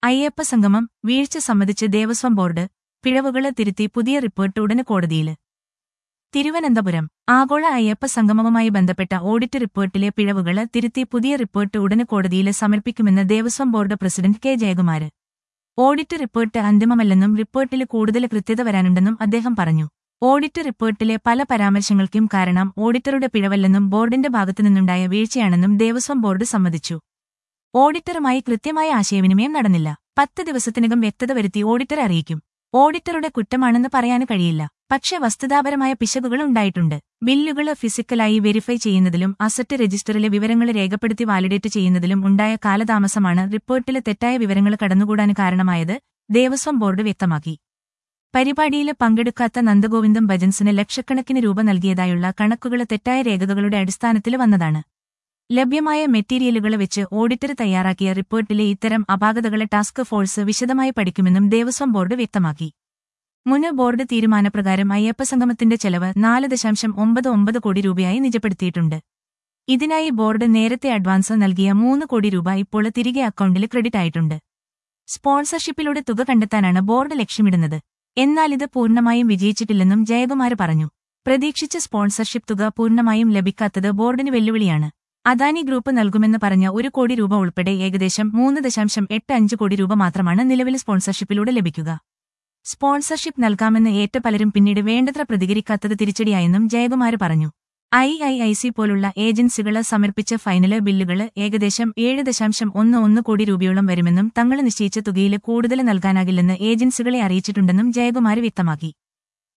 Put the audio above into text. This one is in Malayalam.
അയ്യപ്പ സംഗമം വീഴ്ച സമ്മതിച്ച് ദേവസ്വം ബോർഡ് പിഴവുകള് തിരുത്തി പുതിയ റിപ്പോർട്ട് ഉടന് കോടതിയില് തിരുവനന്തപുരം ആഗോള അയ്യപ്പ സംഗമവുമായി ബന്ധപ്പെട്ട ഓഡിറ്റ് റിപ്പോർട്ടിലെ പിഴവുകള് തിരുത്തി പുതിയ റിപ്പോർട്ട് ഉടന് കോടതിയില് സമർപ്പിക്കുമെന്ന് Devaswom board president K Jayakumar audit report അന്തിമമല്ലെന്നും റിപ്പോർട്ടിൽ കൂടുതൽ കൃത്യത വരാനുണ്ടെന്നും അദ്ദേഹം പറഞ്ഞു ഓഡിറ്റ് റിപ്പോർട്ടിലെ പല പരാമർശങ്ങൾക്കും കാരണം ഓഡിറ്ററുടെ പിഴവല്ലെന്നും ബോർഡിന്റെ ഭാഗത്തുനിന്നുണ്ടായ വീഴ്ചയാണെന്നും ദേവസ്വം ബോർഡ് സമ്മതിച്ചു ഓഡിറ്ററുമായി കൃത്യമായ ആശയവിനിമയം നടന്നില്ല പത്ത് ദിവസത്തിനകം വ്യക്തത വരുത്തി ഓഡിറ്ററെ അറിയിക്കും ഓഡിറ്ററുടെ കുറ്റമാണെന്ന് പറയാന് കഴിയില്ല പക്ഷെ വസ്തുതാപരമായ പിശകുകൾ ഉണ്ടായിട്ടുണ്ട് ബില്ലുകൾ ഫിസിക്കലായി വെരിഫൈ ചെയ്യുന്നതിലും അസറ്റ് രജിസ്റ്ററിലെ വിവരങ്ങൾ രേഖപ്പെടുത്തി വാലിഡേറ്റ് ചെയ്യുന്നതിലും ഉണ്ടായ കാലതാമസമാണ് റിപ്പോർട്ടിലെ തെറ്റായ വിവരങ്ങൾ കടന്നുകൂടാൻ കാരണമായത് ദേവസ്വം ബോർഡ് വ്യക്തമാക്കി പരിപാടിയിൽ പങ്കെടുക്കാത്ത നന്ദഗോവിന്ദം ഭജൻസിന് ലക്ഷക്കണക്കിന് രൂപ നൽകിയതായുള്ള കണക്കുകൾ തെറ്റായ രേഖകളുടെ അടിസ്ഥാനത്തിൽ വന്നതാണ് ലഭ്യമായ മെറ്റീരിയലുകൾ വെച്ച് ഓഡിറ്റർ തയ്യാറാക്കിയ റിപ്പോർട്ടിലെ ഇത്തരം അപാകതകളെ ടാസ്ക് ഫോഴ്സ് വിശദമായി പഠിക്കുമെന്നും ദേവസ്വം ബോർഡ് വ്യക്തമാക്കി മുന് ബോർഡ് തീരുമാനപ്രകാരം അയ്യപ്പ സംഗമത്തിന്റെ ചെലവ് നാല് ദശാംശം ഒമ്പത് ഒമ്പത് കോടി രൂപയായി നിജപ്പെടുത്തിയിട്ടുണ്ട് ഇതിനായി ബോർഡ് നേരത്തെ അഡ്വാൻസ് നൽകിയ മൂന്ന് കോടി രൂപ ഇപ്പോൾ തിരികെ അക്കൗണ്ടിൽ ക്രെഡിറ്റ് ആയിട്ടുണ്ട് സ്പോൺസർഷിപ്പിലൂടെ തുക കണ്ടെത്താനാണ് ബോർഡ് ലക്ഷ്യമിടുന്നത് എന്നാൽ ഇത് പൂർണ്ണമായും വിജയിച്ചിട്ടില്ലെന്നും ജയകുമാര് പറഞ്ഞു പ്രതീക്ഷിച്ച സ്പോൺസർഷിപ്പ് തുക പൂർണ്ണമായും ലഭിക്കാത്തത് ബോർഡിന് വെല്ലുവിളിയാണ് അദാനി ഗ്രൂപ്പ് നൽകുമെന്ന് പറഞ്ഞ ഒരു കോടി രൂപ ഉൾപ്പെടെ ഏകദേശം മൂന്ന് ദശാംശം എട്ട് അഞ്ച് കോടി രൂപ മാത്രമാണ് നിലവിൽ സ്പോൺസർഷിപ്പിലൂടെ ലഭിക്കുക സ്പോൺസർഷിപ്പ് നൽകാമെന്ന് ഏറ്റ പലരും പിന്നീട് വേണ്ടത്ര പ്രതികരിക്കാത്തത് തിരിച്ചടിയായെന്നും ജയകുമാര് പറഞ്ഞു ഐ ഐ ഐ സി പോലുള്ള ഏജൻസികള് സമർപ്പിച്ച ഫൈനല് ബില്ലുകള് ഏകദേശം ഏഴ് ദശാംശം ഒന്ന് ഒന്ന് കോടി രൂപയോളം വരുമെന്നും തങ്ങൾ നിശ്ചയിച്ച തുകയില് കൂടുതൽ നൽകാനാകില്ലെന്ന് ഏജൻസികളെ അറിയിച്ചിട്ടുണ്ടെന്നും ജയകുമാര് വ്യക്തമാക്കി